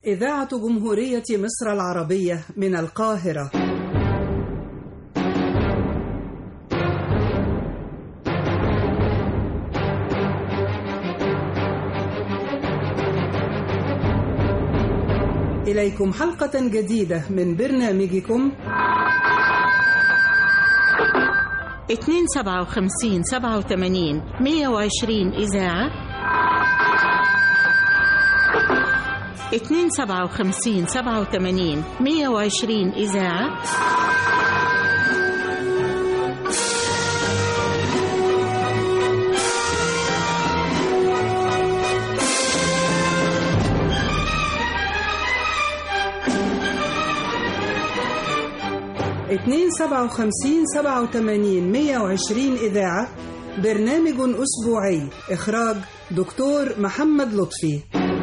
إذاعة جمهورية مصر العربية من القاهرة إليكم حلقة جديدة من برنامجكم اتنين سبعة وخمسين سبعة وثمانين مية وعشرين إذاعة اتنين سبعة وخمسين سبعة وثمانين مية وعشرين إذاعة اتنين سبعة وخمسين سبعة وثمانين مية وعشرين إذاعة برنامج أسبوعي إخراج دكتور محمد لطفي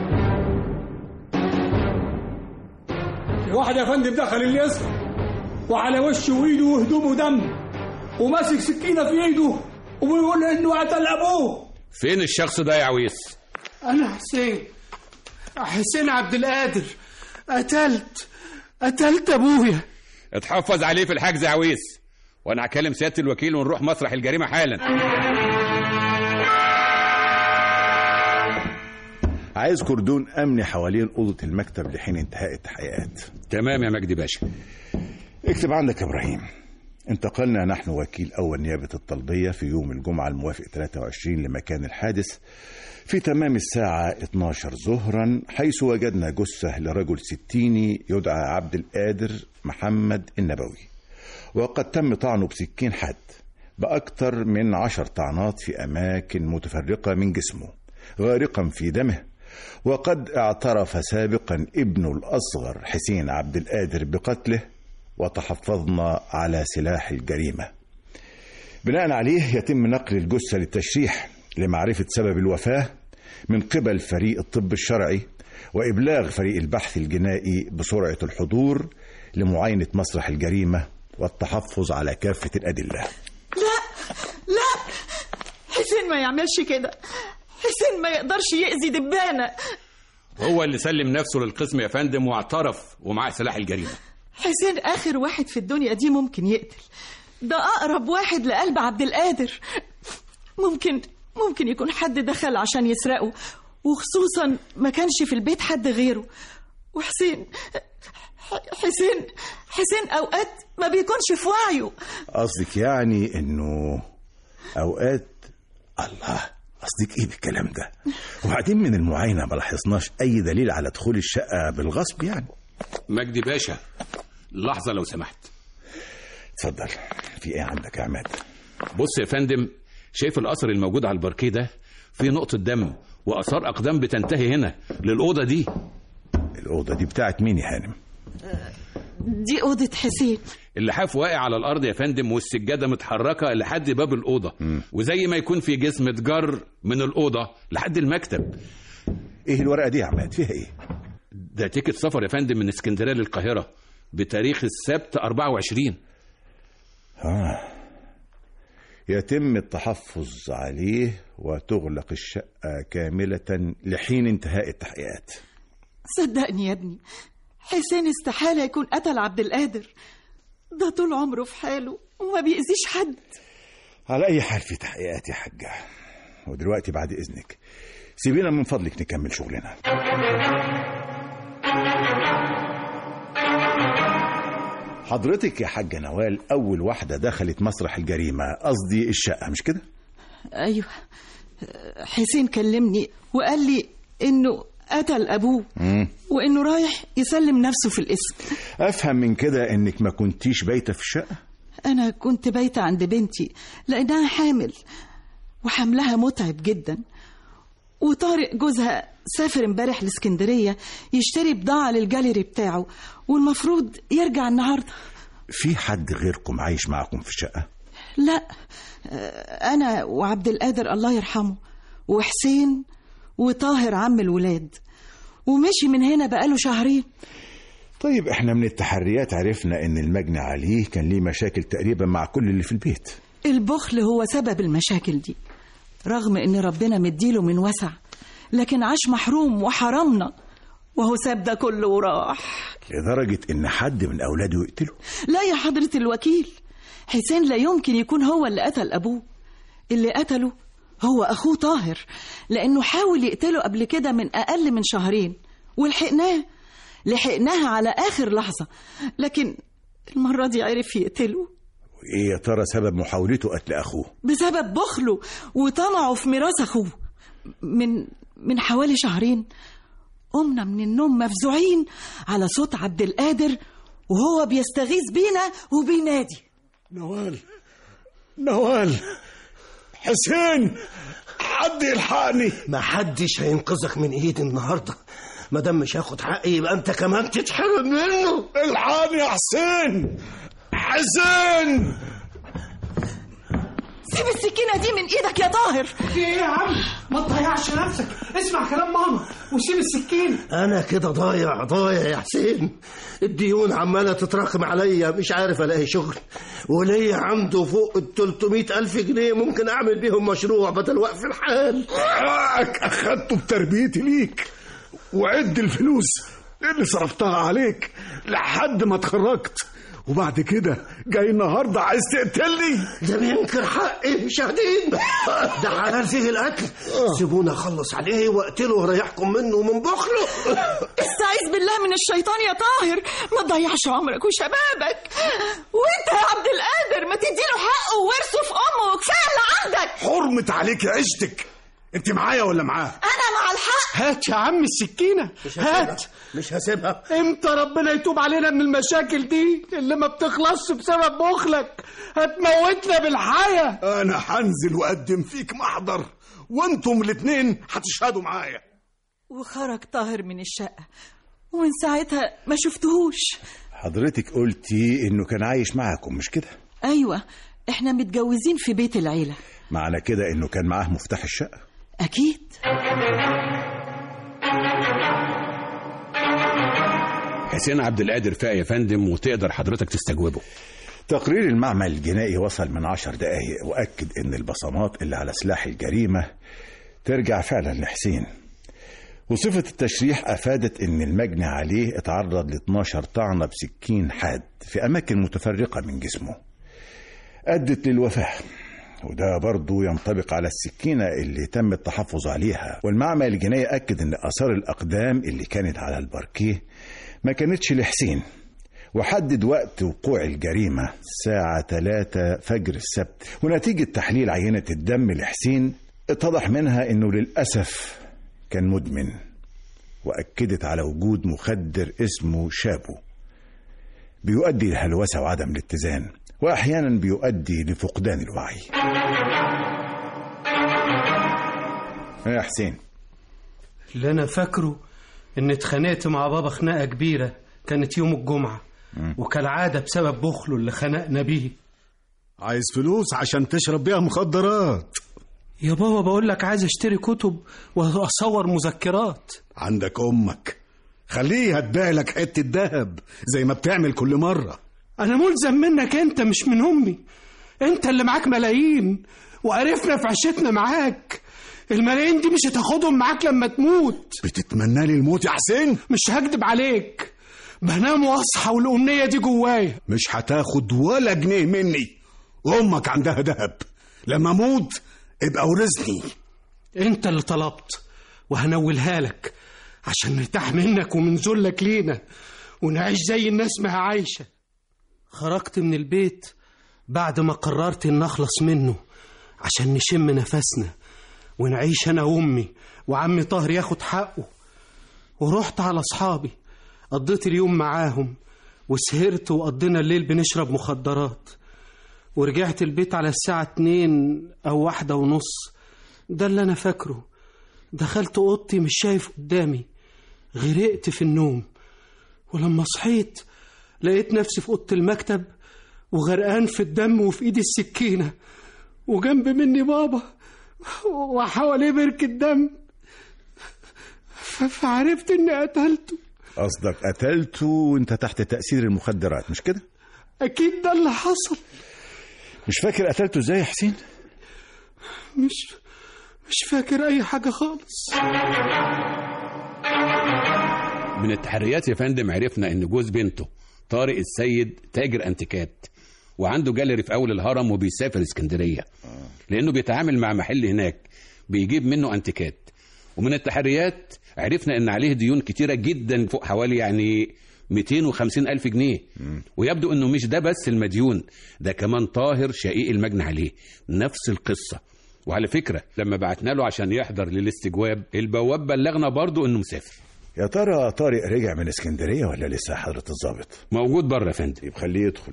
واحد يا فندم دخل اليسر وعلى وشه وايده وهدومه دم وماسك سكينه في ايده وبيقول انه قتل ابوه فين الشخص ده يا عويس انا حسين حسين عبد القادر قتلت قتلت ابويا اتحفظ عليه في الحجز يا عويس وانا هكلم سياده الوكيل ونروح مسرح الجريمه حالا عايز كردون امني حوالين اوضه المكتب لحين انتهاء التحقيقات تمام يا مجدي باشا اكتب عندك يا ابراهيم انتقلنا نحن وكيل اول نيابه الطلبيه في يوم الجمعه الموافق 23 لمكان الحادث في تمام الساعة 12 ظهرا حيث وجدنا جثة لرجل ستيني يدعى عبد القادر محمد النبوي وقد تم طعنه بسكين حاد بأكثر من عشر طعنات في أماكن متفرقة من جسمه غارقا في دمه وقد اعترف سابقا ابنه الأصغر حسين عبد القادر بقتله وتحفظنا على سلاح الجريمة بناء عليه يتم نقل الجثة للتشريح لمعرفة سبب الوفاة من قبل فريق الطب الشرعي وإبلاغ فريق البحث الجنائي بسرعة الحضور لمعاينة مسرح الجريمة والتحفظ على كافة الأدلة لا لا حسين ما يعملش كده حسين ما يقدرش يأذي دبانة هو اللي سلم نفسه للقسم يا فندم واعترف ومعاه سلاح الجريمه حسين آخر واحد في الدنيا دي ممكن يقتل ده أقرب واحد لقلب عبد القادر ممكن ممكن يكون حد دخل عشان يسرقه وخصوصا ما كانش في البيت حد غيره وحسين ح- حسين حسين أوقات ما بيكونش في وعيه قصدك يعني إنه أوقات الله قصدك إيه بالكلام ده وبعدين من المعاينة ما لاحظناش أي دليل على دخول الشقة بالغصب يعني مجدي باشا لحظه لو سمحت اتفضل في إيه عندك يا عماد بص يا فندم شايف الأثر الموجود على الباركيه ده في نقطه دم واثار اقدام بتنتهي هنا للاوضه دي الأوضة دي بتاعت مين يا هانم دي أوضة حسين اللحاف واقع على الارض يا فندم والسجاده متحركه لحد باب الاوضه وزي ما يكون في جسم اتجر من الاوضه لحد المكتب إيه الورقة دي يا عماد فيها إيه ده تيكت سفر يا فندم من اسكندريه للقاهره بتاريخ السبت 24 آه. يتم التحفظ عليه وتغلق الشقة كاملة لحين انتهاء التحقيقات صدقني يا ابني حسين استحالة يكون قتل عبد القادر ده طول عمره في حاله وما بيأذيش حد على أي حال في تحقيقات يا حاجة ودلوقتي بعد إذنك سيبينا من فضلك نكمل شغلنا حضرتك يا حاجة نوال أول واحدة دخلت مسرح الجريمة قصدي الشقة مش كده؟ أيوة حسين كلمني وقال لي إنه قتل أبوه مم. وإنه رايح يسلم نفسه في الاسم أفهم من كده إنك ما كنتيش بايتة في الشقة؟ أنا كنت بايتة عند بنتي لأنها حامل وحملها متعب جدا وطارق جوزها سافر امبارح لاسكندرية يشتري بضاعة للجاليري بتاعه والمفروض يرجع النهاردة في حد غيركم عايش معكم في الشقة؟ لا آه، أنا وعبد القادر الله يرحمه وحسين وطاهر عم الولاد ومشي من هنا بقاله شهرين طيب احنا من التحريات عرفنا ان المجني عليه كان ليه مشاكل تقريبا مع كل اللي في البيت البخل هو سبب المشاكل دي رغم ان ربنا مديله من وسع لكن عاش محروم وحرمنا وهو ساب ده كله وراح لدرجة إن حد من أولاده يقتله لا يا حضرة الوكيل حسين لا يمكن يكون هو اللي قتل أبوه اللي قتله هو أخوه طاهر لأنه حاول يقتله قبل كده من أقل من شهرين ولحقناه لحقناها على آخر لحظة لكن المرة دي عرف يقتله وإيه يا ترى سبب محاولته قتل أخوه بسبب بخله وطمعه في ميراث أخوه من من حوالي شهرين قمنا من النوم مفزوعين على صوت عبد القادر وهو بيستغيث بينا وبينادي نوال نوال حسين حد يلحقني ما حدش هينقذك من ايدي النهارده ما دام مش هاخد حقي يبقى انت كمان تتحرم منه الحقني يا حسين حسين سيب السكينة دي من إيدك يا طاهر في ايه يا عم ما تضيعش نفسك اسمع كلام ماما وسيب السكين انا كده ضايع ضايع يا حسين الديون عماله تتراكم عليا مش عارف الاقي شغل وليا عنده فوق ال 300 الف جنيه ممكن اعمل بيهم مشروع بدل وقف الحال حقك اخدته بتربيتي ليك وعد الفلوس اللي صرفتها عليك لحد ما اتخرجت وبعد كده جاي النهارده عايز تقتلني ده بينكر حقي شاهدين ده حلال فيه القتل سيبوني اخلص عليه واقتله واريحكم منه ومن بخله استعيذ بالله من الشيطان يا طاهر ما تضيعش عمرك وشبابك وانت يا عبد القادر ما تديله حقه وورثه في امه وكفايه اللي عندك حرمت عليك عيشتك انت معايا ولا معاه انا مع الحق هات يا عم السكينة هات مش هسيبها امتى ربنا يتوب علينا من المشاكل دي اللي ما بتخلصش بسبب بخلك هتموتنا بالحياة انا هنزل واقدم فيك محضر وانتم الاتنين هتشهدوا معايا وخرج طاهر من الشقة ومن ساعتها ما شفتهوش حضرتك قلتي إنه كان عايش معاكم مش كده أيوة احنا متجوزين في بيت العيلة معنى كده إنه كان معاه مفتاح الشقة أكيد حسين عبد القادر فاق يا فندم وتقدر حضرتك تستجوبه تقرير المعمل الجنائي وصل من عشر دقايق وأكد إن البصمات اللي على سلاح الجريمة ترجع فعلا لحسين وصفة التشريح أفادت إن المجني عليه اتعرض ل 12 طعنة بسكين حاد في أماكن متفرقة من جسمه أدت للوفاة وده برضه ينطبق على السكينة اللي تم التحفظ عليها والمعمل الجنائي أكد إن آثار الأقدام اللي كانت على الباركيه ما كانتش لحسين وحدد وقت وقوع الجريمة الساعة 3 فجر السبت ونتيجة تحليل عينة الدم لحسين اتضح منها انه للأسف كان مدمن وأكدت على وجود مخدر اسمه شابو بيؤدي لهلوسة وعدم الاتزان وأحيانا بيؤدي لفقدان الوعي يا حسين اللي انا فاكره ان اتخانقت مع بابا خناقه كبيره كانت يوم الجمعه وكالعاده بسبب بخله اللي خنقنا بيه عايز فلوس عشان تشرب بيها مخدرات يا بابا بقول لك عايز اشتري كتب واصور مذكرات عندك امك خليه هتبيع لك حته دهب زي ما بتعمل كل مره انا ملزم منك انت مش من امي انت اللي معاك ملايين وعرفنا في عشتنا معاك الملايين دي مش هتاخدهم معاك لما تموت بتتمنى لي الموت يا حسين مش هكدب عليك بنام واصحى والامنيه دي جوايا مش هتاخد ولا جنيه مني امك عندها دهب لما اموت ابقى ورثني انت اللي طلبت وهنولها لك عشان نرتاح منك ومن ذلك لينا ونعيش زي الناس ما هي عايشه خرجت من البيت بعد ما قررت ان اخلص منه عشان نشم نفسنا ونعيش انا وامي وعمي طاهر ياخد حقه ورحت على اصحابي قضيت اليوم معاهم وسهرت وقضينا الليل بنشرب مخدرات ورجعت البيت على الساعة اتنين أو واحدة ونص ده اللي أنا فاكره دخلت أوضتي مش شايف قدامي غرقت في النوم ولما صحيت لقيت نفسي في أوضة المكتب وغرقان في الدم وفي إيدي السكينة وجنب مني بابا وحواليه بركة دم ف- فعرفت إني قتلته قصدك قتلته وانت تحت تأثير المخدرات مش كده؟ أكيد ده اللي حصل مش فاكر قتلته ازاي يا حسين؟ مش مش فاكر أي حاجة خالص من التحريات يا فندم عرفنا ان جوز بنته طارق السيد تاجر انتيكات وعنده جاليري في اول الهرم وبيسافر اسكندريه لانه بيتعامل مع محل هناك بيجيب منه انتيكات ومن التحريات عرفنا ان عليه ديون كتيره جدا فوق حوالي يعني 250 ألف جنيه ويبدو انه مش ده بس المديون ده كمان طاهر شقيق المجني عليه نفس القصه وعلى فكره لما بعتنا له عشان يحضر للاستجواب البواب بلغنا برضه انه مسافر يا ترى طارق رجع من اسكندريه ولا لسه حضره الضابط موجود بره يا فندم يبقى خليه يدخل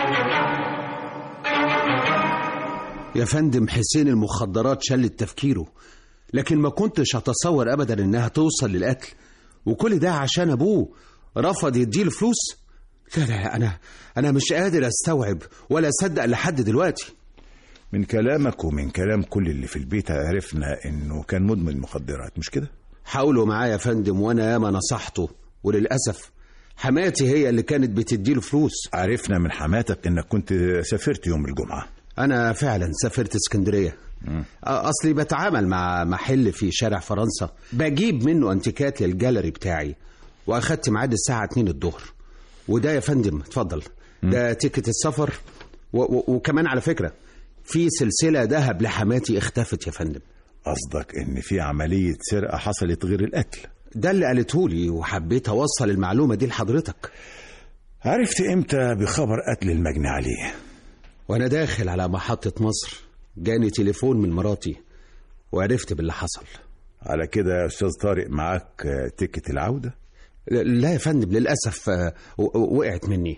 يا فندم حسين المخدرات شلت تفكيره لكن ما كنتش هتصور ابدا انها توصل للقتل وكل ده عشان ابوه رفض يديله فلوس لا لا انا انا مش قادر استوعب ولا اصدق لحد دلوقتي من كلامك ومن كلام كل اللي في البيت عرفنا انه كان مدمن مخدرات مش كده حاولوا معايا يا فندم وانا ياما نصحته وللاسف حماتي هي اللي كانت بتديله فلوس عرفنا من حماتك انك كنت سافرت يوم الجمعه انا فعلا سافرت اسكندريه اصلي بتعامل مع محل في شارع فرنسا بجيب منه انتيكات للجاليري بتاعي واخدت ميعاد الساعه 2 الظهر وده يا فندم اتفضل ده تيكت السفر و- و- وكمان على فكره في سلسله ذهب لحماتي اختفت يا فندم قصدك ان في عمليه سرقه حصلت غير القتل ده اللي قالته لي وحبيت اوصل المعلومه دي لحضرتك عرفت امتى بخبر قتل المجني عليه وانا داخل على محطه مصر جاني تليفون من مراتي وعرفت باللي حصل على كده يا استاذ طارق معاك آه، تيكت العوده ل- لا يا فندم للاسف آه، و- و- وقعت مني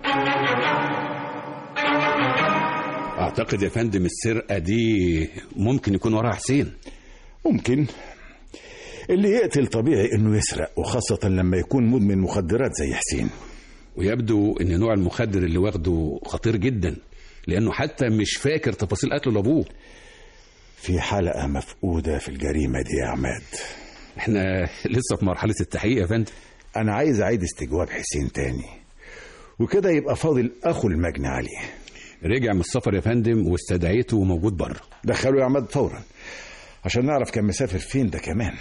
اعتقد يا فندم السرقه دي ممكن يكون وراها حسين ممكن اللي يقتل طبيعي انه يسرق وخاصه لما يكون مدمن مخدرات زي حسين ويبدو ان نوع المخدر اللي واخده خطير جدا لانه حتى مش فاكر تفاصيل قتله لابوه في حلقه مفقوده في الجريمه دي يا عماد احنا لسه في مرحله التحقيق يا فندم انا عايز اعيد استجواب حسين تاني وكده يبقى فاضل اخو المجني عليه رجع من السفر يا فندم واستدعيته وموجود بره دخلوا يا عماد فورا عشان نعرف كان مسافر فين ده كمان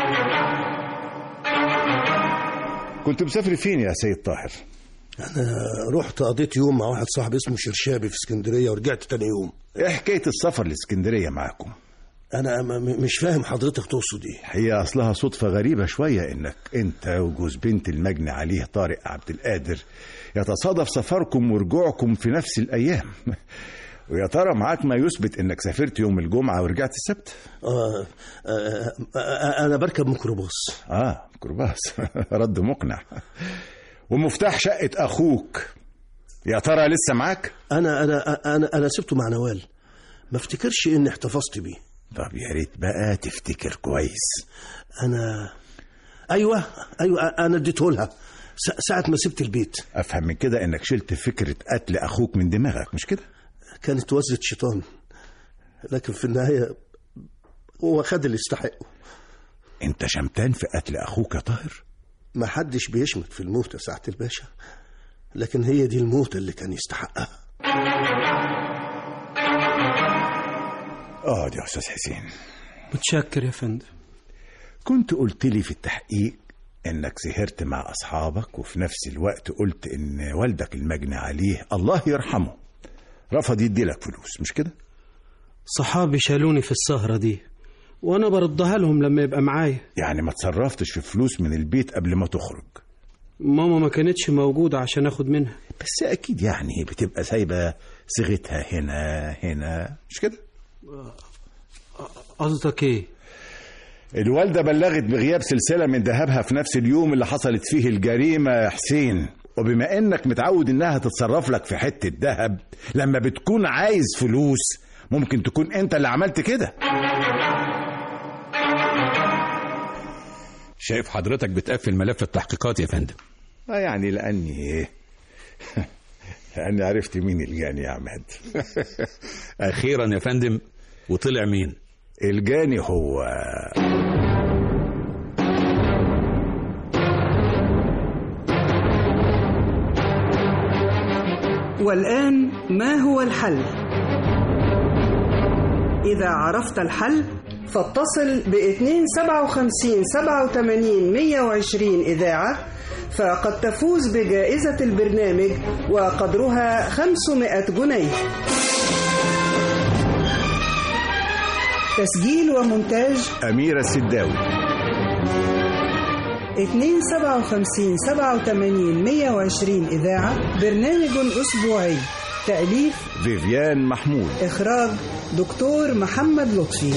كنت مسافر فين يا سيد طاهر انا رحت قضيت يوم مع واحد صاحبي اسمه شرشابي في اسكندريه ورجعت تاني يوم ايه حكايه السفر لاسكندريه معاكم انا م- م- مش فاهم حضرتك تقصد ايه هي اصلها صدفه غريبه شويه انك انت وجوز بنت المجني عليه طارق عبد القادر يتصادف سفركم ورجوعكم في نفس الايام ويا ترى معاك ما يثبت انك سافرت يوم الجمعه ورجعت السبت آه آه آه انا بركب ميكروباص اه ميكروباص رد مقنع ومفتاح شقه اخوك يا ترى لسه معاك انا انا انا انا سبته مع نوال ما افتكرش اني احتفظت بيه طب يا ريت بقى تفتكر كويس انا ايوه ايوه انا اديته لها س- ساعه ما سبت البيت افهم من كده انك شلت فكره قتل اخوك من دماغك مش كده كانت وزة شيطان لكن في النهايه هو خد اللي يستحقه انت شمتان في قتل اخوك يا طاهر ما حدش بيشمت في الموت يا سعاده الباشا لكن هي دي الموت اللي كان يستحقها اه يا استاذ حسين متشكر يا فندم كنت قلت لي في التحقيق انك سهرت مع اصحابك وفي نفس الوقت قلت ان والدك المجني عليه الله يرحمه رفض يديلك فلوس مش كده صحابي شالوني في السهرة دي وأنا بردها لهم لما يبقى معايا يعني ما تصرفتش في فلوس من البيت قبل ما تخرج ماما ما كانتش موجودة عشان أخد منها بس اكيد يعني بتبقى سايبه صيغتها هنا هنا مش كده قصدك إيه؟ الوالدة بلغت بغياب سلسلة من ذهبها في نفس اليوم اللي حصلت فيه الجريمة يا حسين وبما انك متعود انها تتصرف لك في حتة ذهب لما بتكون عايز فلوس ممكن تكون انت اللي عملت كده شايف حضرتك بتقفل ملف التحقيقات يا فندم اه يعني لاني ايه لاني عرفت مين الجاني يا عماد اخيرا يا فندم وطلع مين الجاني هو والآن ما هو الحل؟ إذا عرفت الحل فاتصل ب 257 87 120 إذاعة فقد تفوز بجائزة البرنامج وقدرها 500 جنيه تسجيل ومونتاج أميرة السداوي 257 87 120 إذاعة برنامج أسبوعي تأليف فيفيان محمود إخراج دكتور محمد لطفي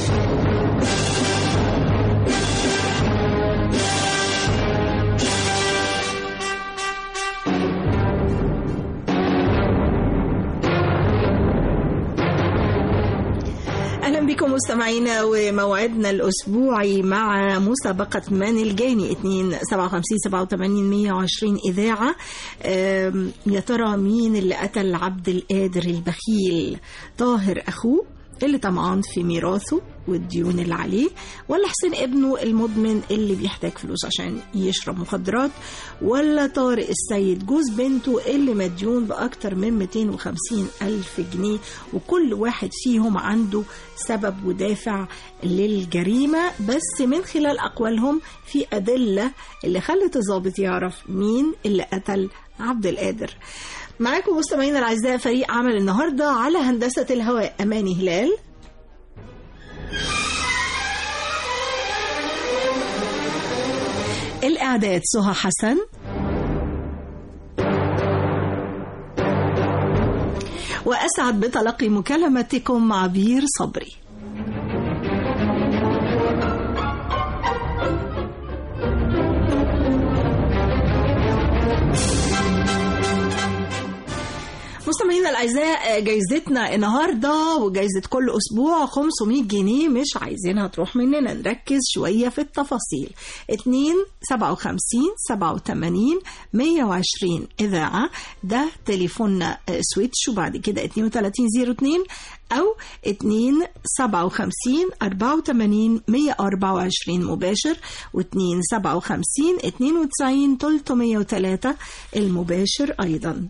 اهلا بكم مستمعينا وموعدنا الاسبوعي مع مسابقه مان الجاني 2 57 87 120 اذاعه أم، يا ترى مين اللي قتل عبد القادر البخيل طاهر اخوه اللي طمعان في ميراثه والديون اللي عليه ولا حسين ابنه المدمن اللي بيحتاج فلوس عشان يشرب مخدرات ولا طارق السيد جوز بنته اللي مديون بأكتر من 250 ألف جنيه وكل واحد فيهم عنده سبب ودافع للجريمة بس من خلال أقوالهم في أدلة اللي خلت الضابط يعرف مين اللي قتل عبد القادر معاكم مستمعينا الاعزاء فريق عمل النهارده على هندسه الهواء اماني هلال الاعداد سهى حسن واسعد بتلقي مكالمتكم عبير صبري مستمعينا الاعزاء جايزتنا النهارده وجايزه كل اسبوع 500 جنيه مش عايزينها تروح مننا نركز شويه في التفاصيل 2 57 87 120 اذاعه ده تليفوننا سويتش وبعد كده 3202 او 2 57 84 124 مباشر و2 57 92 303 المباشر ايضا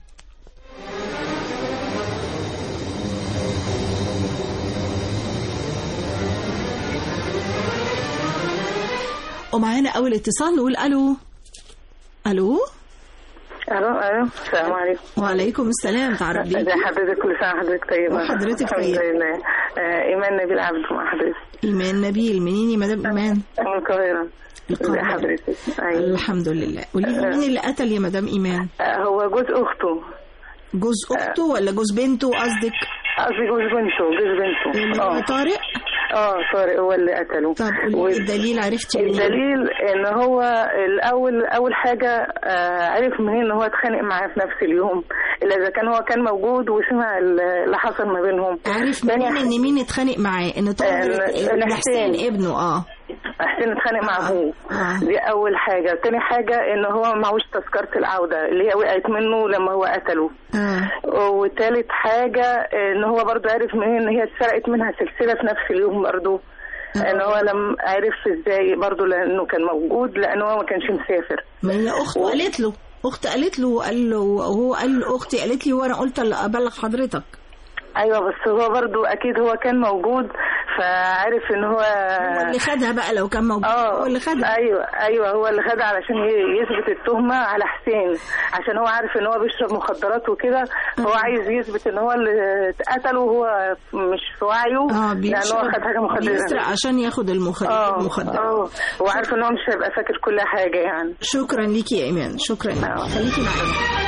ومعانا اول اتصال نقول الو الو الو الو السلام عليكم وعليكم السلام تعرف ازي بيكي حضرتك كل سنه وحضرتك طيبه وحضرتك الحمد طيبة. لله آه ايمان نبيل عبد مع حضرتك ايمان نبيل منين يا مدام ايمان من القاهره ازي القاهرة. حضرتك ايوه الحمد لله قولي لي مين اللي قتل يا مدام ايمان آه هو جوز اخته جوز اخته ولا جوز بنته قصدك قصدي جوز بنته جوز اللي بنته هو اه طارق اه طارق هو اللي قتله طب قولي لي الدليل عرفتي منين الدليل ان هو الاول اول حاجه آه عرف منين ان هو اتخانق معاه في نفس اليوم الا اذا كان هو كان موجود وسمع اللي حصل ما بينهم عارف تاني منين ان مين اتخانق معاه ان طارق آه، إن حسين. حسين ابنه اه حسين اتخانق مع ابوه آه. دي اول حاجه تاني حاجه ان هو معهوش تذكره العوده اللي هي وقعت منه لما هو قتله اه وتالت حاجه ان هو برضو عرف منين ان هي اتسرقت منها سلسله في نفس اليوم برضو ان هو لم عرف ازاي برضو لانه كان موجود لانه هو ما كانش مسافر ما هي اخته قالت له اخت قالت له قال له وهو قال لاختي قالت لي وانا قلت ابلغ حضرتك ايوه بس هو برضو اكيد هو كان موجود فعرف ان هو هو اللي خدها بقى لو كان موجود اه هو اللي خدها ايوه ايوه هو اللي خدها علشان ي- يثبت التهمه على حسين عشان هو عارف ان هو بيشرب مخدرات وكده فهو عايز يثبت ان هو اللي اتقتل وهو مش في وعيه اه لان هو بيشرب خد حاجه مخدره بيسرق عشان ياخد المخدر اه المخدر اه هو عارف ان هو مش هيبقى فاكر كل حاجه يعني شكرا ليكي يا ايمان شكرا ليكي آه. خليكي معانا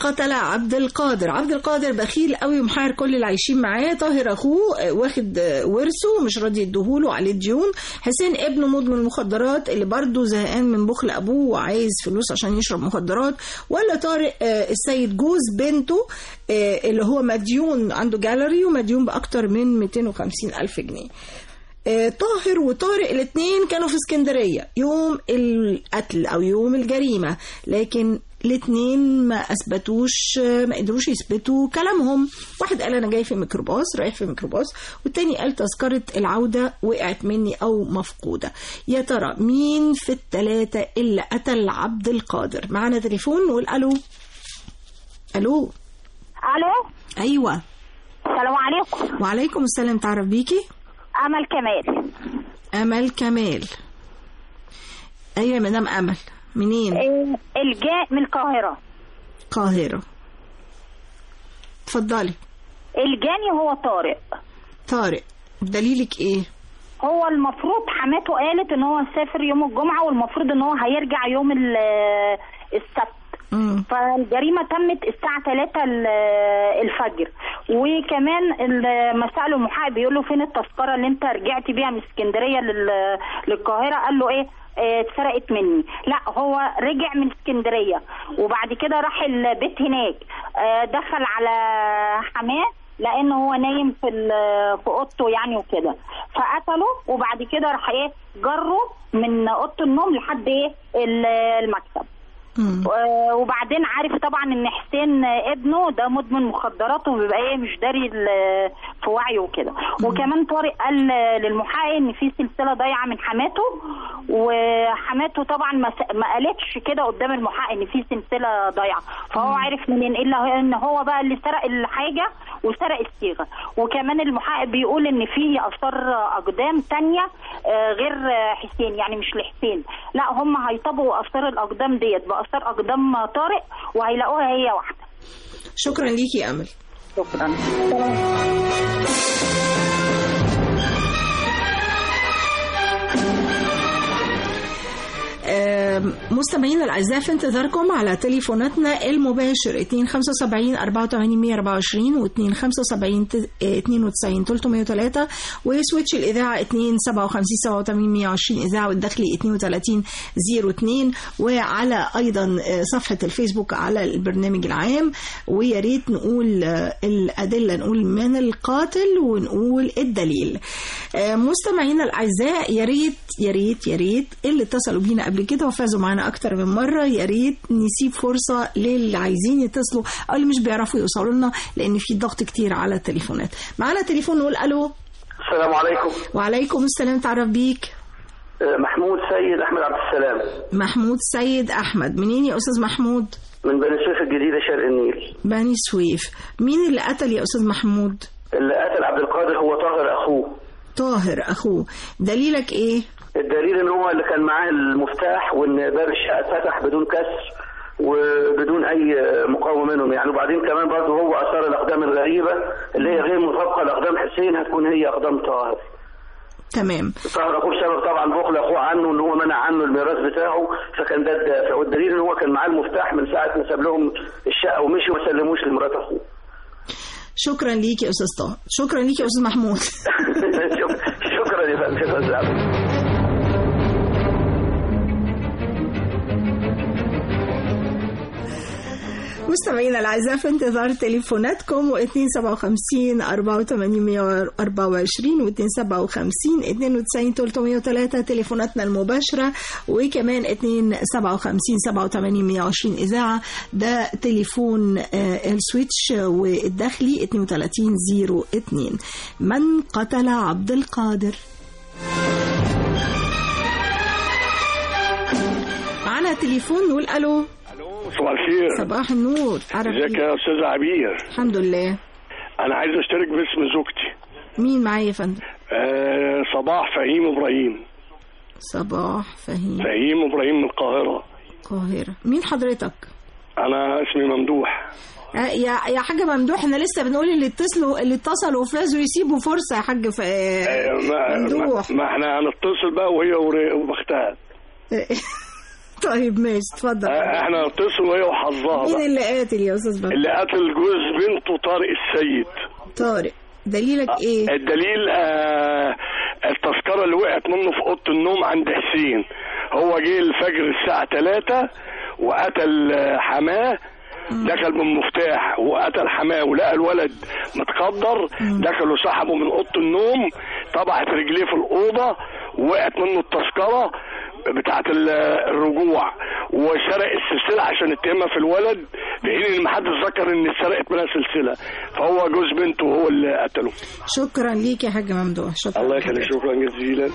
قتل عبد القادر عبد القادر بخيل قوي ومحير كل اللي عايشين معاه طاهر اخوه آه، واخد آه، ورثه ومش راضي يديهوله عليه ديون حسين ابنه مدمن مخدرات اللي برضه زهقان من بخل ابوه وعايز فلوس عشان يشرب مخدرات ولا طارق آه، السيد جوز بنته آه، اللي هو مديون عنده جاليري ومديون باكتر من 250 الف جنيه آه، طاهر وطارق الاثنين كانوا في اسكندرية يوم القتل أو يوم الجريمة لكن الاثنين ما أثبتوش آه، ما قدروش يثبتوا كلامهم واحد قال أنا جاي في ميكروباص رايح في ميكروباص والتاني قال تذكرة العودة وقعت مني أو مفقودة يا ترى مين في التلاتة اللي قتل عبد القادر معانا تليفون نقول ألو ألو الو أيوة السلام عليكم وعليكم السلام تعرف بيكي امل كمال أمل كمال أيوة يا مدام أمل منين؟ إيه، الجاء من القاهره القاهرة اتفضلي الجاني هو طارق طارق دليلك ايه؟ هو المفروض حماته قالت ان هو مسافر يوم الجمعه والمفروض ان هو هيرجع يوم ال- السبت فالجريمه تمت الساعه 3 ال- الفجر وكمان ال- ما ساله المحقق بيقول له فين التذكره اللي انت رجعت بيها من اسكندريه لل- للقاهره قال له ايه اه، اتسرقت مني لا هو رجع من اسكندريه وبعد كده راح البيت هناك اه، دخل على حماه لان هو نايم في ال- في اوضته يعني وكده فقتله وبعد كده راح ايه جره من اوضه النوم لحد ايه ال- المكتب و- وبعدين عارف طبعا ان حسين ابنه ده مدمن مخدرات وبيبقى ايه مش داري ال- في وعيه وكده وكمان طارق قال للمحقق ان في سلسله ضايعه من حماته وحماته طبعا ما س- ما قالتش كده قدام المحقق ان في سلسله ضايعه فهو عارف منين الا ان هو بقى اللي سرق الحاجه وسرق الصيغه وكمان المحقق بيقول ان في اثار اقدام تانية آه، غير آه، حسين يعني مش لحسين لا هم هيطبقوا اثار الاقدام ديت باثار اقدام طارق وهيلاقوها هي واحده شكرا ليكي يا امل شكرا آم، مستمعينا الاعزاء في انتظاركم على تليفوناتنا المباشر 275 84 124 و 275 92 303 وسويتش الاذاعه 257 87 120 اذاعه والداخلي 32 02 وعلى ايضا آه، صفحه الفيسبوك على البرنامج العام ويا ريت نقول آه، الادله نقول من القاتل ونقول الدليل آه، مستمعينا الاعزاء يا ريت يا ريت يا ريت اللي اتصلوا بينا قبل كده وفازوا معانا اكتر من مره يا ريت نسيب فرصه للي عايزين يتصلوا او اللي مش بيعرفوا يوصلوا لنا لان في ضغط كتير على التليفونات معانا تليفون نقول الو السلام عليكم وعليكم السلام تعرف بيك آه، محمود سيد احمد عبد السلام محمود سيد احمد منين يا استاذ محمود من بني سويف الجديده شرق النيل بني سويف مين اللي قتل يا استاذ محمود اللي قتل عبد القادر هو طاهر اخوه طاهر اخوه دليلك ايه الدليل ان هو اللي كان معاه المفتاح وان باب الشقه اتفتح بدون كسر وبدون اي مقاومه منهم يعني وبعدين كمان برضه هو اثار الاقدام الغريبه اللي هي غير مطابقه لاقدام حسين هتكون هي اقدام طاهر تمام طاهر اخوه بسبب طبعا بخل اخوه عنه ان هو منع عنه الميراث بتاعه فكان ده الدافع والدليل ان هو كان معاه المفتاح من ساعه ما ساب لهم الشقه ومشي وما سلموش لمرات اخوه شكرا ليك يا استاذ طه شكرا ليك يا استاذ محمود شكرا يا فندم شكرا يا فندم. مستمعينا الاعزاء في انتظار تليفوناتكم و 257 4824 و 257 92 303 تليفوناتنا المباشره وكمان 257 87 120 اذاعه ده تليفون آه، السويتش والداخلي 32 02 من قتل عبد القادر معنا تليفون نقول الو صباح الخير صباح النور عرب ازيك يا استاذ عبير الحمد لله انا عايز اشترك باسم زوجتي مين معايا يا فندم آه صباح فهيم ابراهيم صباح فهيم فهيم ابراهيم من القاهره القاهرة مين حضرتك انا اسمي ممدوح آه، يا يا حاج ممدوح احنا لسه بنقول اللي اتصلوا اللي اتصلوا وفازوا يسيبوا فرصة يا حاج ف... آه ما, ممدوح ما, ما احنا هنتصل بقى وهي ور- وبختها طيب ماشي اتفضل آه، احنا اتصل وهي وحظها مين بقى. اللي قاتل يا استاذ بدر اللي قتل جوز بنته طارق السيد طارق دليلك ايه الدليل آه التذكرة اللي وقعت منه في أوضة النوم عند حسين هو جه الفجر الساعة 3 وقتل آه، حماه دخل بالمفتاح وقتل حماه ولقى الولد متقدر دخلوا سحبوا من اوضه النوم طبعت رجليه في الاوضه وقعت منه التذكره بتاعت ال- الرجوع وسرق السلسله عشان يتهمها في الولد في حين ان محدش ذكر ان اتسرقت منها سلسله فهو جوز بنته هو اللي قتله شكرا ليك يا حاج ممدوح شكرا الله يخليك شكرا جزيلا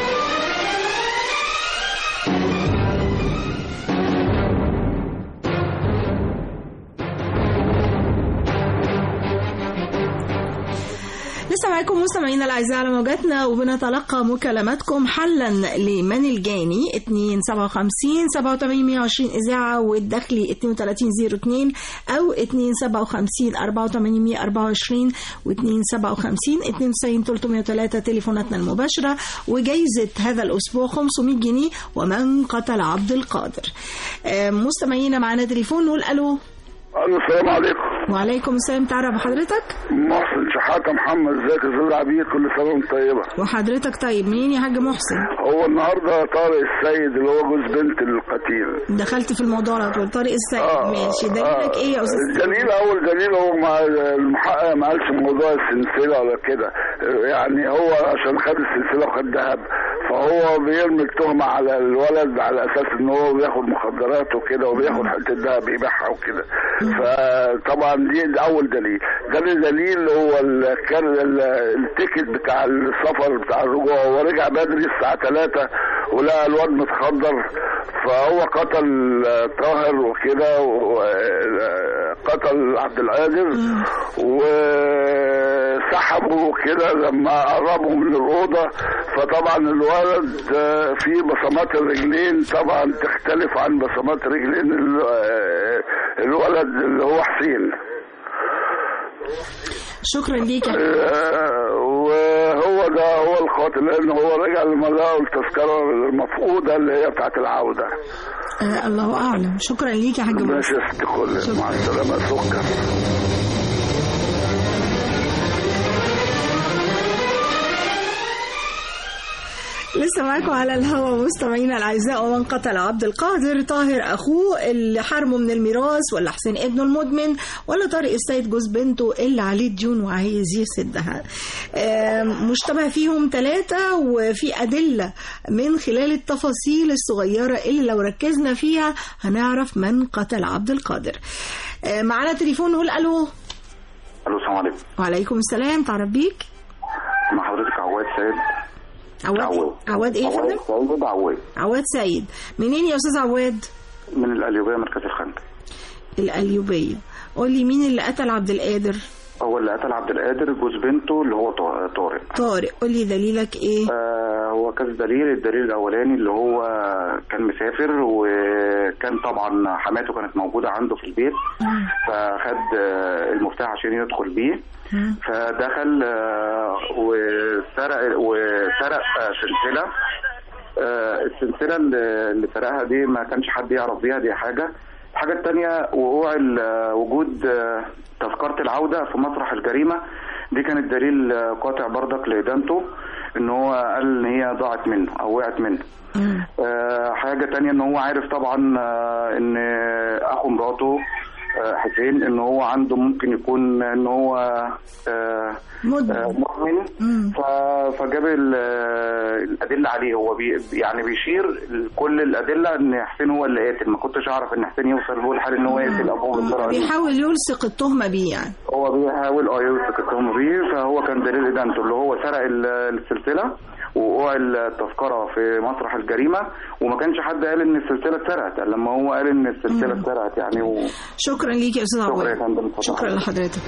لسه معاكم مستمعينا الاعزاء على موجاتنا وبنتلقى مكالماتكم حلا لمن الجاني 257 8720 اذاعه والداخلي 3202 او 257 4824 و257 92 303 تليفوناتنا المباشره وجائزه هذا الاسبوع 500 جنيه ومن قتل عبد القادر آه، مستمعينا معانا تليفون نقول الو الو السلام عليكم وعليكم السلام تعرف بحضرتك محسن شحاته محمد ازيك يا استاذ عبيد كل سنه وانت طيبه وحضرتك طيب منين يا حاج محسن هو النهارده طارق السيد اللي هو جوز بنت القتيل دخلت في الموضوع على طول طارق السيد ماشي دليلك ايه يا استاذ الدليل اول دليل هو مع المحقق ما قالش موضوع السلسله ولا كده يعني هو عشان خد السلسله وخد ذهب فهو بيرمي التهمه على الولد على اساس ان هو بياخد مخدرات وكده وبياخد حته ذهب يبيعها وكده فطبعا دي ده اول دليل ده دليل هو ال- كان ال- التيكت بتاع السفر بتاع الرجوع هو رجع بدري الساعه 3 ولقى الواد متخدر فهو قتل طاهر وكده وقتل عبد القادر وسحبوا كده لما قربوا من الاوضه فطبعا الولد آه، فيه بصمات الرجلين طبعا تختلف عن بصمات رجلين ال- آه، الولد اللي هو حسين شكرا ليك يا آه، وهو ده هو القاتل لان هو رجع لما لقوا التذكره المفقوده اللي هي بتاعت العوده آه الله اعلم شكرا ليك يا حاج محسن ماشي يا ست كل مع السلامه سكر لسه معاكم على الهوا مستمعينا الاعزاء ومن قتل عبد القادر طاهر اخوه اللي حرمه من الميراث ولا حسين ابنه المدمن ولا طارق السيد جوز بنته اللي عليه ديون وعايز يسدها آم، مشتبه فيهم ثلاثة وفي أدلة من خلال التفاصيل الصغيرة اللي لو ركزنا فيها هنعرف من قتل عبد القادر آه، معانا تليفون نقول ألو الو السلام عليكم وعليكم السلام تعرف بيك مع حضرتك عواد سيد عواد عواد ايه يا عواد فندم؟ سيد عواد عواد سيد منين يا استاذ عواد من القليوبيه مركز الخنق القليوبية قول لي مين اللي قتل عبد القادر هو اللي قتل عبد القادر جوز بنته اللي هو طا- طارق طارق قول لي دليلك ايه آه هو كذا دليل الدليل الاولاني اللي هو كان مسافر وكان طبعا حماته كانت موجوده عنده في البيت فخد آه، المفتاح عشان يدخل بيه فدخل آه، وسرق وسرق آه، سلسله آه، السلسله اللي اللي سرقها دي ما كانش حد يعرف بيها دي حاجه الحاجه الثانيه وقوع ال- وجود آه، تذكره العوده في مسرح الجريمه دي كانت دليل آه، قاطع بردك لادانته ان هو قال ان هي ضاعت منه او وقعت منه آه، حاجه تانية ان هو عارف طبعا آه، ان اخو مراته آه، حسين ان هو عنده ممكن يكون ان هو آه، آه، مؤمن ف- فجاب ال- آه، الادله عليه هو بي يعني بيشير كل الادله ان حسين هو اللي قاتل ما كنتش اعرف ان حسين يوصل به لحال ان هو يقتل ابوه بالطريقه دي بيحاول يلصق التهمة بيه يعني هو بيحاول اه يمسك التهمه بيه فهو كان دليل ادانته اللي هو سرق ال- السلسله ووقوع التذكره في مسرح الجريمه وما كانش حد قال ان السلسله اتسرقت لما هو قال ان السلسله اتسرقت يعني و... شكرا ليك يا استاذ شكرا يا عواد فندم اتفضل. شكرا لحضرتك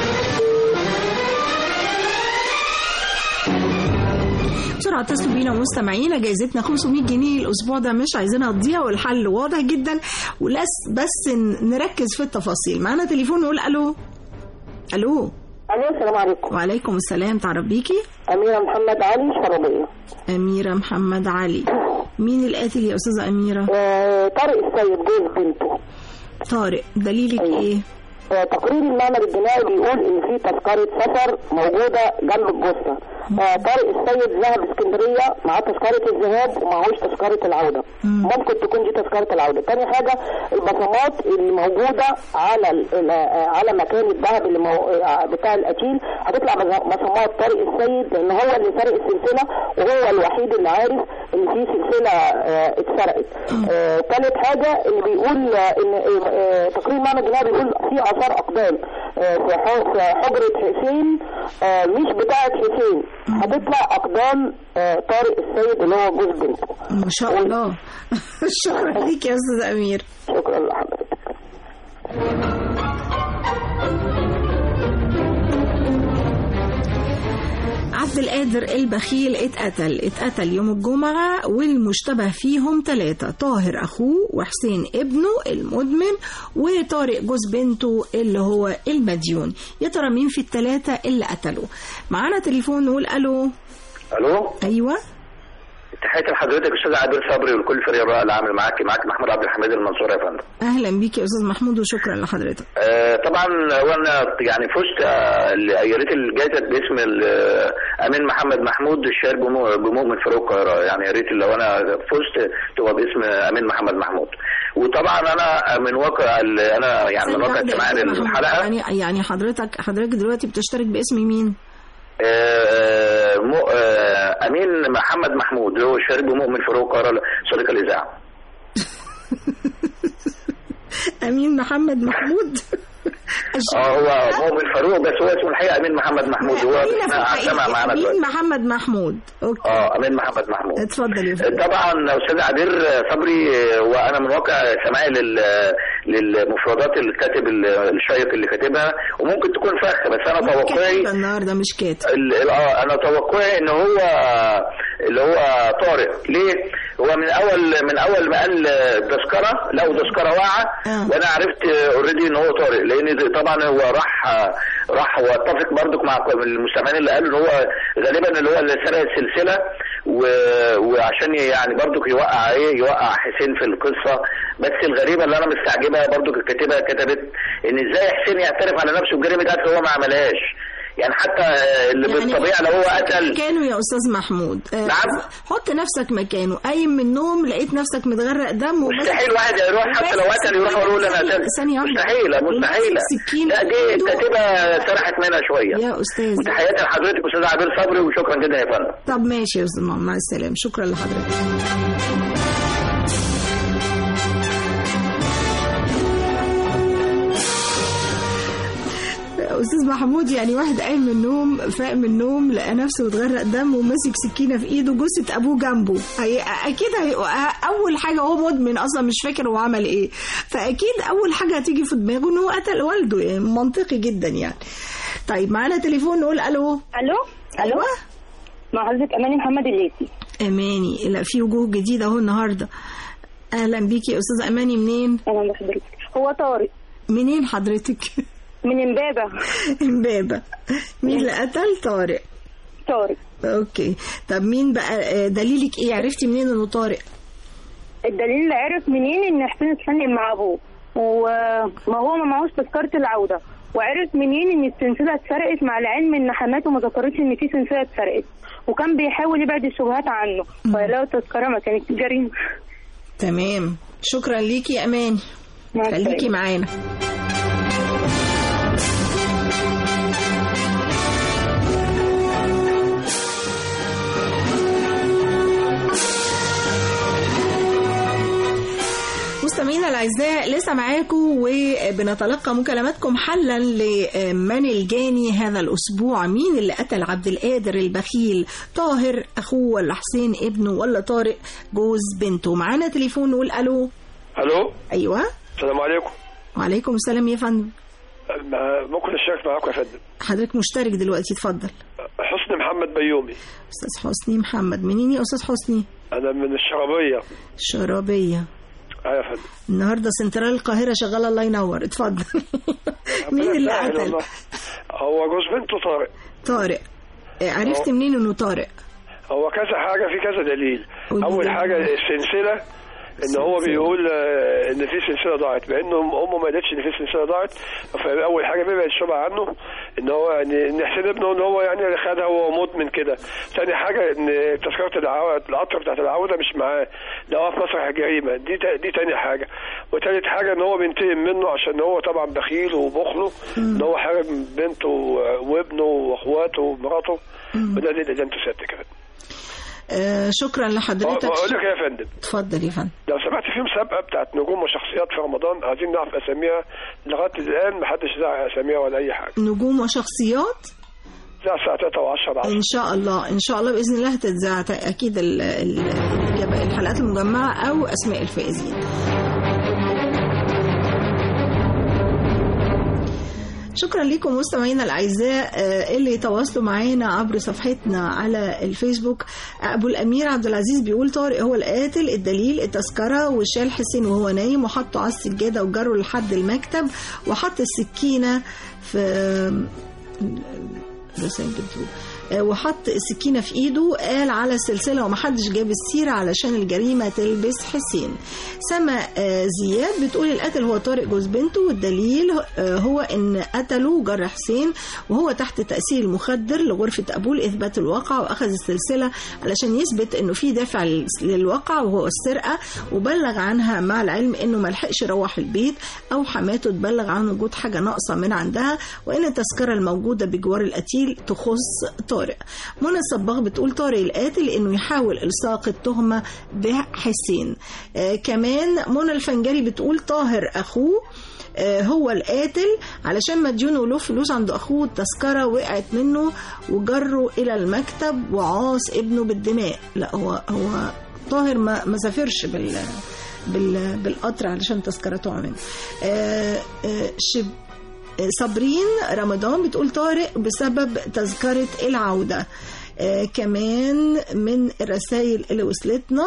بسرعة اتصلوا بينا مستمعينا جايزتنا 500 جنيه الأسبوع ده مش عايزينها تضيع والحل واضح جدا ولس بس ن- نركز في التفاصيل معانا تليفون نقول ألو ألو الو السلام عليكم وعليكم السلام تعرف بيكي أميرة محمد علي شربية أميرة محمد علي مين القاتل يا استاذه اميره طارق السيد جوز بنته طارق دليلك ايه آه، تقرير المعمل الجنائي بيقول ان في تذكره سفر موجوده جنب الجثه آه، طارق السيد ذهب اسكندريه معاه تذكره الذهاب ومعهوش تذكره العوده ممكن تكون دي تذكره العوده تاني حاجه البصمات اللي موجوده على ال- ال- آه، على مكان الذهب اللي مو... آه، بتاع القتيل هتطلع بص- بصمات طارق السيد لان هو اللي سرق السلسله وهو الوحيد اللي عارف ان في سلسله آه، اتسرقت آه، تالت حاجه اللي بيقول آه، ان آه، آه، تقرير المعمل الجنائي بيقول في اثار اقدام آه، في ح- في حجره حسين آه، مش بتاعه حسين هتطلع اقدام آه، طارق السيد اللي هو جوز بنته ما شاء الله شكرا ليك يا استاذه امير شكرا لحضرتك عبد القادر البخيل اتقتل اتقتل يوم الجمعة والمشتبه فيهم ثلاثة طاهر أخوه وحسين ابنه المدمن وطارق جوز بنته اللي هو المديون يا ترى مين في الثلاثة اللي قتلوا معانا تليفون نقول ألو الو أيوة تحياتي لحضرتك استاذ عادل صبري ولكل فريق الرائع اللي عامل معاك معاك محمود عبد الحميد المنصور يا فندم أهلا بيك يا أستاذ محمود وشكرا لحضرتك آه، طبعا وانا يعني فزت آه، يا ريت الجائزه باسم ال- آه، امين محمد محمود الشاعر بمو- بمؤمن فاروق القاهره يعني يا ريت لو انا فزت تبقى باسم امين محمد محمود وطبعا انا من واقع ال- انا يعني من واقع سماعي للحلقه يعني يعني حضرتك حضرتك دلوقتي بتشترك باسم مين؟ آه، مو- آه، امين محمد محمود هو الشاعر بمؤمن فاروق القاهره صديق الاذاعه أمين محمد محمود اه هو مؤمن فاروق بس هو اسمه الحقيقه امين محمد محمود هو مين في سمع الحقيقة؟ معانا دلوقتي أمين محمد محمود أوكي اه امين محمد محمود اتفضل يا فندم طبعا استاذ عبير صبري وانا من واقع سماعي لل للمفردات الكاتب الشيق اللي كاتبها وممكن تكون فخ بس انا توقعي كاتب النهارده مش كاتب ال- ال- اه انا توقعي ان هو اللي هو طارق ليه هو من اول من اول ما قال تذكره لقوا تذكره واقعه وانا عرفت اوريدي ان هو طارق لان ده طبعا هو راح راح واتفق برضك مع المستمعين اللي قالوا ان هو غالبا اللي هو اللي سرق السلسله و... وعشان يعني برضك يوقع ايه يوقع حسين في القصه بس الغريبه اللي انا مستعجبها برضك الكاتبه كتبت ان ازاي حسين يعترف على نفسه بجريمه قتل هو ما عملهاش يعني حتى اللي يعني بالطبيعه لو هو قتل مكانه يا استاذ محمود آه، نعم. حط نفسك مكانه قايم من النوم لقيت نفسك متغرق دم وماسك- مستحيل واحد يروح حتى لو قتل يروح يقول انا ثانية- قتلت ثانية واحدة. مستحيلة مستحيلة لا دي الكاتبة سرحت منها شوية يا استاذ وتحياتي لحضرتك استاذ عبير صبري وشكرا جدا يا فندم طب ماشي يا استاذ محمود مع السلامه شكرا لحضرتك استاذ محمود يعني واحد قايم من النوم فاق من النوم لقى نفسه متغرق دم وماسك سكينه في ايده جثه ابوه جنبه هي اكيد هي اول حاجه هو مدمن اصلا مش فاكر هو عمل ايه فاكيد اول حاجه هتيجي في دماغه ان هو قتل والده يعني منطقي جدا يعني طيب معانا تليفون نقول الو الو الو مع حضرتك اماني محمد الليثي اماني لا في وجوه جديده اهو النهارده اهلا بيكي يا استاذه اماني منين اهلا بحضرتك هو طارق منين حضرتك من امبابه امبابه مين اللي قتل طارق طارق اوكي طب مين بقى آه، دليلك ايه عرفتي منين انه طارق الدليل اللي عرف منين ان حسين اتخانق مع ابوه وما هو ما معهوش تذكره العوده وعرف منين ان السلسله اتسرقت مع العلم ان حماته ما ذكرتش ان في سلسله اتسرقت وكان بيحاول يبعد الشبهات عنه ولو التذكره ما كانت جريمه تمام شكرا ليكي يا اماني خليكي معانا مستمعينا الاعزاء لسه معاكم وبنتلقى مكالماتكم حلا لمن الجاني هذا الاسبوع مين اللي قتل عبد القادر البخيل طاهر اخوه ولا حسين ابنه ولا طارق جوز بنته معانا تليفون نقول الو الو ايوه السلام عليكم وعليكم السلام يا فندم ما- ممكن اشترك معاكم يا فندم حضرتك مشترك دلوقتي اتفضل حسني محمد بيومي استاذ حسني محمد منين يا استاذ حسني انا من الشرابيه شرابيه ايوه يا فندم النهارده سنترال القاهره شغاله الله ينور اتفضل مين اللي يسهل قتل والله. هو جوز بنته طارق طارق آه، عرفت أهو. منين انه طارق هو كذا حاجه في كذا دليل اول حاجه السلسله ان هو بيقول آه، ان في سلسله ضاعت مع انه امه ما قالتش ان في سلسله ضاعت فاول حاجه بيبعد الشبهه عنه ان هو يعني ان حسين ابنه ان هو يعني خدها وهو مدمن كده ثاني حاجه ان تذكره العوده القطر بتاعت العوده مش معاه لقاها في مسرح الجريمه دي تا- دي تاني حاجه وتالت حاجه ان هو بينتقم منه عشان هو طبعا بخيل وبخله ان هو حارم بنته وابنه واخواته ومراته وده اللي ده انت سيادتك كده آه شكرا لحضرتك بقول لك يا فندم اتفضل يا فندم لو سمعت في مسابقه بتاعت نجوم وشخصيات في رمضان عايزين نعرف اساميها لغايه الان ما حدش ذاع اساميها ولا اي حاجه نجوم وشخصيات ذاع الساعه 3 و10 ان شاء الله ان شاء الله باذن الله هتتذاع اكيد ال- ال- الإجابة- الحلقات المجمعه او اسماء الفائزين شكرا لكم مستمعينا الاعزاء آه، اللي تواصلوا معانا عبر صفحتنا على الفيسبوك ابو الامير عبد العزيز بيقول طارق هو القاتل الدليل التذكره وشال حسين وهو نايم وحطه على السجاده وجره لحد المكتب وحط السكينه في رسائل بتقول آه، وحط السكينة في ايده قال على السلسلة ومحدش جاب السيرة علشان الجريمة تلبس حسين سما آه، زياد بتقول القاتل هو طارق جوز بنته والدليل آه، هو ان قتله وجرح حسين وهو تحت تأثير المخدر لغرفة أبوه لإثبات الواقع وأخذ السلسلة علشان يثبت انه في دافع لل- للواقع وهو السرقة وبلغ عنها مع العلم انه ملحقش يروح البيت او حماته تبلغ عن وجود حاجة ناقصة من عندها وان التذكرة الموجودة بجوار القتيل تخص طارق منى الصباغ بتقول طارق القاتل انه يحاول الصاق التهمة بحسين آه كمان منى الفنجري بتقول طاهر اخوه آه، هو القاتل علشان مديون وله فلوس عند اخوه التذكره وقعت منه وجره الى المكتب وعاص ابنه بالدماء لا هو هو طاهر ما ما سافرش بال بال بالقطر علشان تذكرته منه آه، آه، شب آه، صابرين رمضان بتقول طارق بسبب تذكرة العودة آه، كمان من الرسائل اللي وصلتنا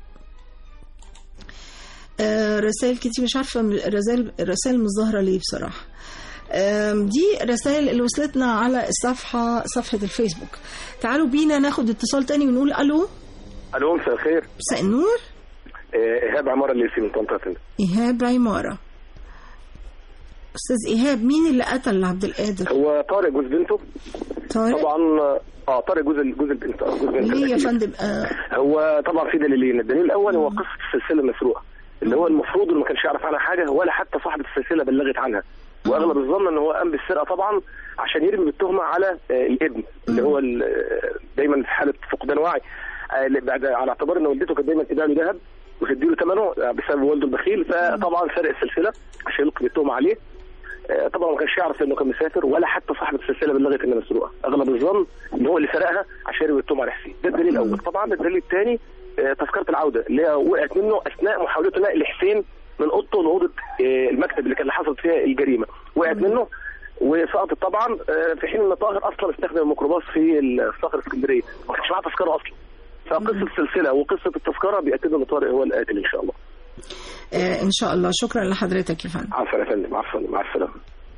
آه، رسائل كتير مش عارفة الرسائل الرسائل مش ظاهرة ليه بصراحة آم، دي رسائل اللي وصلتنا على الصفحة صفحة الفيسبوك تعالوا بينا ناخد اتصال تاني ونقول ألو الو مساء الخير مساء النور آه، ايهاب عماره الليثي من طنطا يا فندم. إيهاب عمارة أستاذ إيهاب مين اللي قتل عبد القادر؟ هو طارق جوز بنته طارق؟ طبعا اه طارق جوز جوز البنت آه، جوز بنت ليه يا الأكيد. فندم؟ آه هو طبعا في دليلين الدليل الاول هو قصه السلسله المسروقه اللي هو المفروض انه ما كانش يعرف عنها حاجه ولا حتى صاحبه السلسله بلغت عنها واغلب الظن ان هو قام بالسرقه طبعا عشان يرمي التهمه على آه، الابن اللي هو ال- آه، دايما في حاله فقدان وعي آه، بعد على اعتبار ان والدته كانت دايما تبيع له ذهب وتديله ثمنه آه، بسبب والده البخيل فطبعا سرق السلسله عشان يلقي التهمه عليه آه، طبعا ما كانش يعرف انه كان مسافر ولا حتى صاحبه السلسله بلغت انها مسروقه اغلب الظن ان هو اللي سرقها عشان يرمي التهمه على حسين ده الدليل الاول طبعا الدليل الثاني تذكره العوده اللي هي وقعت منه اثناء محاولته نقل حسين من اوضته لاوضه آه، المكتب اللي كان حصلت فيها الجريمه وقعت منه وسقطت طبعا آه، في حين ان طاهر اصلا استخدم الميكروباص في الصخر الاسكندريه ما كانش معاه تذكره اصلا فقصه السلسله وقصه التذكره بيأكدوا ان طارق هو القاتل ان شاء الله آه إن شاء الله شكرا لحضرتك يا فندم عفوا يا فندم عفوا مع السلامه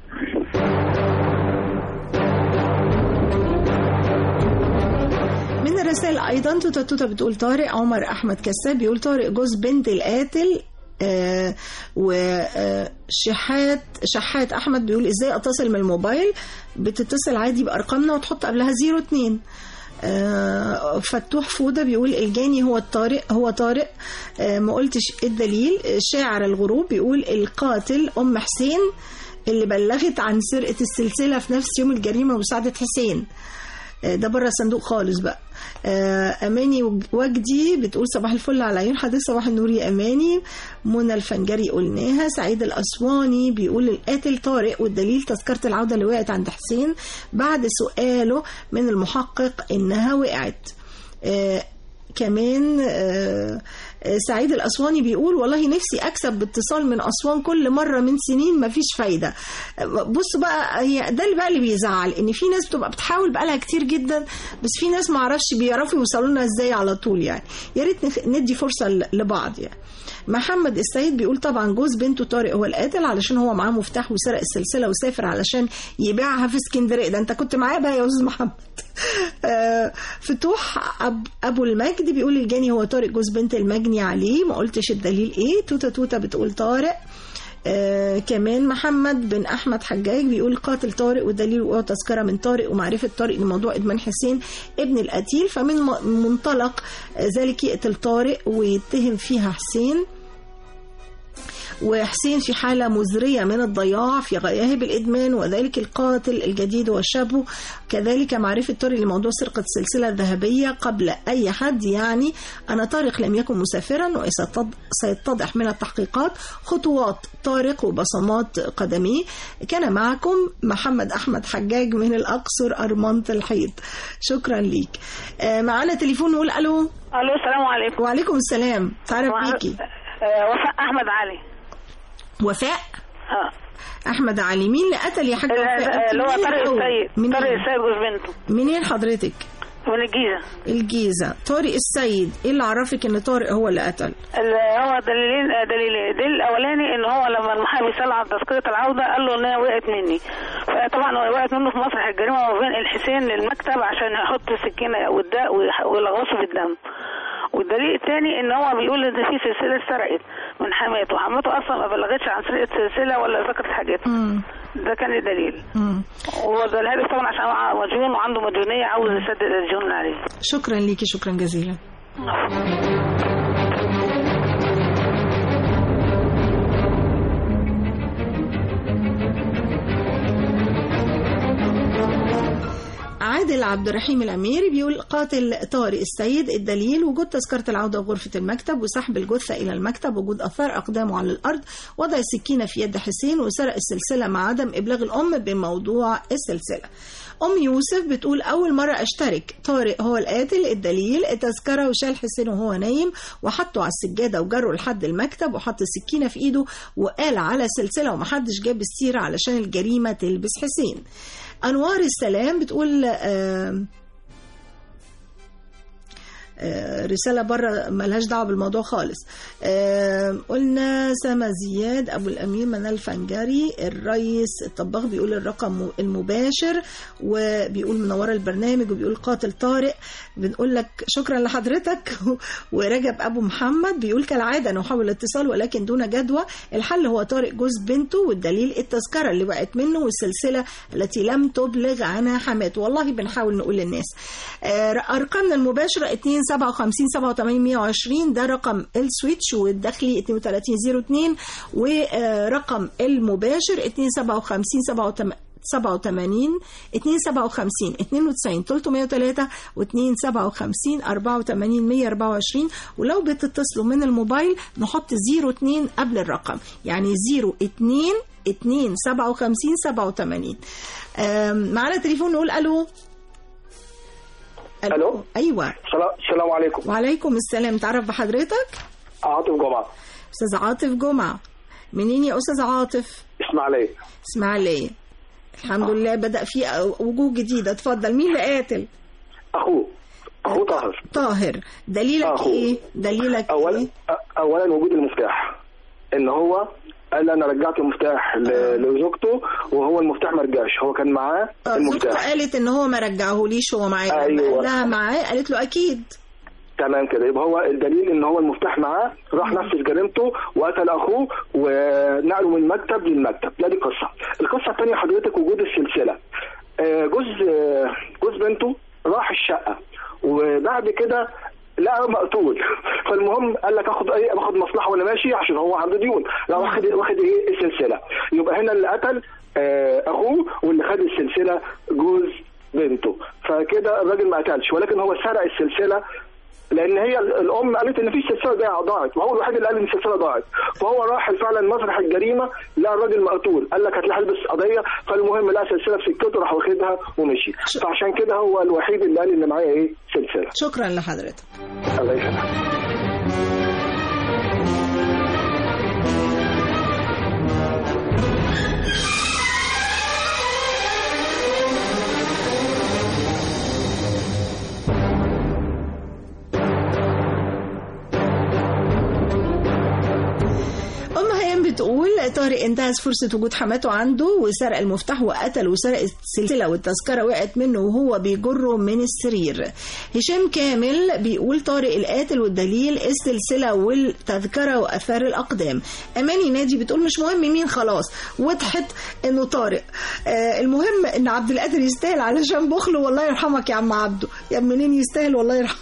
من الرسائل ايضا توتا توتا بتقول طارق عمر احمد كساب بيقول طارق جوز بنت القاتل آه وشحات شحات احمد بيقول ازاي اتصل من الموبايل بتتصل عادي بارقامنا وتحط قبلها 02 آه، فتوح فوده بيقول الجاني هو الطارق هو طارق آه، ما قلتش إيه الدليل شاعر الغروب بيقول القاتل ام حسين اللي بلغت عن سرقه السلسله في نفس يوم الجريمه ومساعده حسين آه، ده بره الصندوق خالص بقى آه، اماني وجدي بتقول صباح الفل على عيون حضرتك صباح النور يا اماني منى الفنجري قلناها سعيد الاسواني بيقول القاتل طارق والدليل تذكره العوده اللي وقعت عند حسين بعد سؤاله من المحقق انها وقعت آه، كمان آه، آه، سعيد الأسواني بيقول والله نفسي أكسب باتصال من أسوان كل مرة من سنين مفيش فايدة آه، بص بقى هي ده اللي بقى اللي بيزعل إن في ناس بتبقى بتحاول بقالها كتير جدا بس في ناس معرفش بيعرفوا يوصلوا لنا إزاي على طول يعني يا ريت نخ- ندي فرصة ل- لبعض يعني محمد السيد بيقول طبعا جوز بنته طارق هو القاتل علشان هو معاه مفتاح وسرق السلسله وسافر علشان يبيعها في اسكندريه ده انت كنت معايا بقى يا استاذ محمد آه، فتوح أب ابو المجد بيقول الجاني هو طارق جوز بنت المجني عليه ما قلتش الدليل ايه توته توته بتقول طارق آه كمان محمد بن احمد حجاج بيقول قاتل طارق والدليل وقوع تذكره من طارق ومعرفه طارق لموضوع ادمان حسين ابن القتيل فمن م- منطلق آه، ذلك يقتل طارق ويتهم فيها حسين وحسين في حالة مزرية من الضياع في غياهب الإدمان وذلك القاتل الجديد وشابه كذلك معرفة طارق لموضوع سرقة السلسلة الذهبية قبل أي حد يعني أن طارق لم يكن مسافرا وسيتضح من التحقيقات خطوات طارق وبصمات قدميه كان معكم محمد أحمد حجاج من الأقصر أرمنة الحيط شكرا ليك آه، معانا تليفون نقول ألو الو السلام عليكم وعليكم السلام تعرف بيكي آه، وفاء احمد علي وفاء اه احمد علي مين اللي قتل يا حاجه وفاء اللي هو منين طارق الأول؟ السيد منين؟ طارق السيد جوز بنته منين حضرتك من الجيزه الجيزه طارق السيد ايه اللي عرفك ان طارق هو اللي قتل اللي هو دليلين آه، دليلين الدليل الاولاني ان هو لما المحامي سال عن تذكره العوده قال له ان هي وقعت مني فطبعا هو وقعت منه في مسرح الجريمه وبينقل حسين للمكتب عشان يحط سكينه والداء ويح- ويلغصه في الدم والدليل الثاني ان هو بيقول ان في سلسله اتسرقت من حماته وحماته اصلا ما بلغتش عن سرقه سلسله ولا ذكرت حاجتها ده كان الدليل هو ده الهدف طبعا عشان هو مديون وعنده مديونيه عاوز يسدد الديون اللي عليه شكرا ليكي شكرا جزيلا عادل عبد الرحيم الأميري بيقول قاتل طارق السيد الدليل وجود تذكرة العودة وغرفة المكتب وسحب الجثة إلى المكتب وجود أثار أقدامه على الأرض وضع السكينة في يد حسين وسرق السلسلة مع عدم إبلاغ الأم بموضوع السلسلة أم يوسف بتقول أول مرة أشترك طارق هو القاتل الدليل التذكرة وشال حسين وهو نايم وحطه على السجادة وجره لحد المكتب وحط السكينة في إيده وقال على سلسلة ومحدش جاب السيرة علشان الجريمة تلبس حسين أنوار السلام بتقول آه آه، رسالة بره ملهاش دعوة بالموضوع خالص آه، قلنا سما زياد أبو الأمير منال فنجري الرئيس الطباخ بيقول الرقم المباشر وبيقول منورة البرنامج وبيقول قاتل طارق بنقول لك شكرا لحضرتك ورجب أبو محمد بيقول كالعادة نحاول الاتصال ولكن دون جدوى الحل هو طارق جوز بنته والدليل التذكرة اللي وقعت منه والسلسلة التي لم تبلغ عنها حماته والله بنحاول نقول للناس آه، أرقامنا المباشرة 257 87 120 ده رقم السويتش والداخلي 3202 ورقم المباشر 257 87 87 257 92 303 و257 84 124 ولو بتتصلوا من الموبايل نحط 02 قبل الرقم يعني 02 2 57 87 آم، معانا تليفون نقول الو الو ايوه السلام السلام عليكم وعليكم السلام تعرف بحضرتك عاطف جمعه استاذ عاطف جمعه منين يا استاذ عاطف اسماعيليه اسماعيليه الحمد لله بدا في وجوه جديده اتفضل مين اللي قاتل اخوه اخوه طاهر طاهر دليلك أخوه. ايه دليلك اولا ايه أ- اولا وجود المفتاح ان هو قال انا رجعت المفتاح ل- لزوجته وهو المفتاح ما رجعش هو كان معاه آه، زوجته المفتاح قالت ان هو ما رجعهوليش هو معاه لما أيوة. قال لها معاه قالت له اكيد تمام كده يبقى هو الدليل ان هو المفتاح معاه راح نفذ جريمته وقتل اخوه ونقله من مكتب للمكتب ده دي قصه القصه الثانيه حضرتك وجود السلسله آه، جوز آه، جوز بنته راح الشقه وبعد كده لقى مقتول فالمهم قال لك اخد ايه باخد مصلحه وانا ماشي عشان هو عنده ديون لا واخد واخد ايه السلسله يبقى هنا اللي قتل آه، اخوه واللي خد السلسله جوز بنته فكده الراجل ما قتلش ولكن هو سرق السلسله لان هي ال- الام قالت ان في سلسله ضاع- ضاعت وهو الوحيد اللي قال ان السلسله ضاعت فهو راح فعلا مسرح الجريمه لقى الراجل مقتول قال لك هتلاقي هلبس قضيه فالمهم لقى سلسله في سكته راح واخدها ومشي فعشان كده هو الوحيد اللي قال ان معايا ايه سلسله شكرا لحضرتك الله يسلمك طارق انتهز فرصة وجود حماته عنده وسرق المفتاح وقتل وسرق السلسلة والتذكرة وقعت منه وهو بيجره من السرير هشام كامل بيقول طارق القاتل والدليل السلسلة والتذكرة وأثار الأقدام أماني نادي بتقول مش مهم مين خلاص وضحت إنه طارق آه المهم إن عبد القادر يستاهل علشان بخله والله يرحمك يا عم عبده يا منين يستاهل والله يرحمه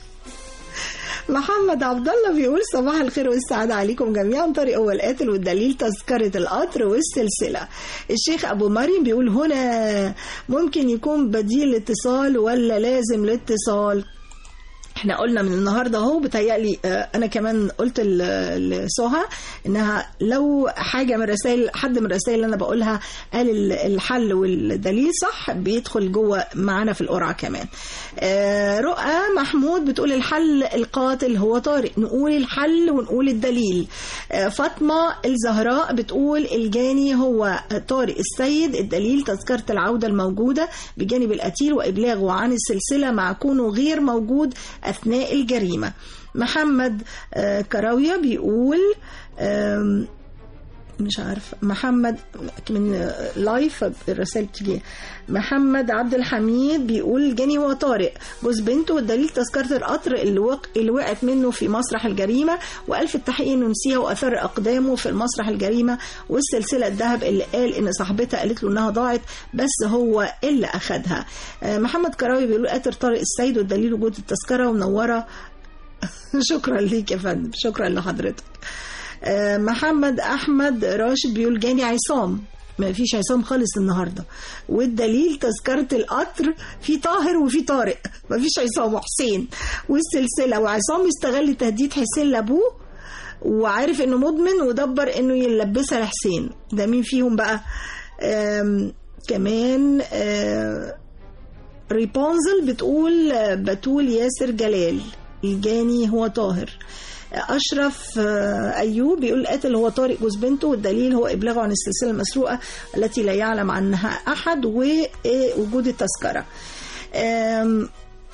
محمد عبد الله بيقول صباح الخير والسعادة عليكم جميعا طارق هو القاتل والدليل تذكرة القطر والسلسلة الشيخ أبو مريم بيقول هنا ممكن يكون بديل الاتصال ولا لازم الاتصال احنا قلنا من النهارده اهو بتهيألي آه، انا كمان قلت ل- لسهى انها لو حاجه من الرسائل حد من الرسائل اللي انا بقولها قال ال- الحل والدليل صح بيدخل جوه معانا في القرعه كمان آه، رؤى محمود بتقول الحل القاتل هو طارق نقول الحل ونقول الدليل آه، فاطمه الزهراء بتقول الجاني هو طارق السيد الدليل تذكره العوده الموجوده بجانب القتيل وابلاغه عن السلسله مع كونه غير موجود اثناء الجريمه محمد آه، كراويه بيقول آم، مش عارف محمد من آه، لايف الرسائل بتيجي محمد عبد الحميد بيقول جاني هو طارق جوز بنته والدليل تذكرة القطر اللي, وق... اللي وقعت منه في مسرح الجريمة وألف التحقيق إنه نسيها وأثر أقدامه في المسرح الجريمة والسلسلة الذهب اللي قال إن صاحبتها قالت له إنها ضاعت بس هو اللي أخدها آه، محمد كراوي بيقول قاتل طارق السيد والدليل وجود التذكرة ومنورة شكرا ليك يا فندم شكرا لحضرتك آه، محمد احمد راشد بيقول جاني عصام ما فيش عصام خالص النهارده والدليل تذكره القطر في طاهر وفي طارق ما فيش عصام وحسين والسلسله وعصام استغل تهديد حسين لابوه وعارف انه مدمن ودبر انه يلبسها لحسين ده مين فيهم بقى آم، كمان آه، ريبونزل بتقول آه، بتول ياسر جلال الجاني هو طاهر أشرف آه، أيوب بيقول قاتل هو طارق جوز بنته والدليل هو إبلاغه عن السلسلة المسروقة التي لا يعلم عنها أحد ووجود التذكرة آم،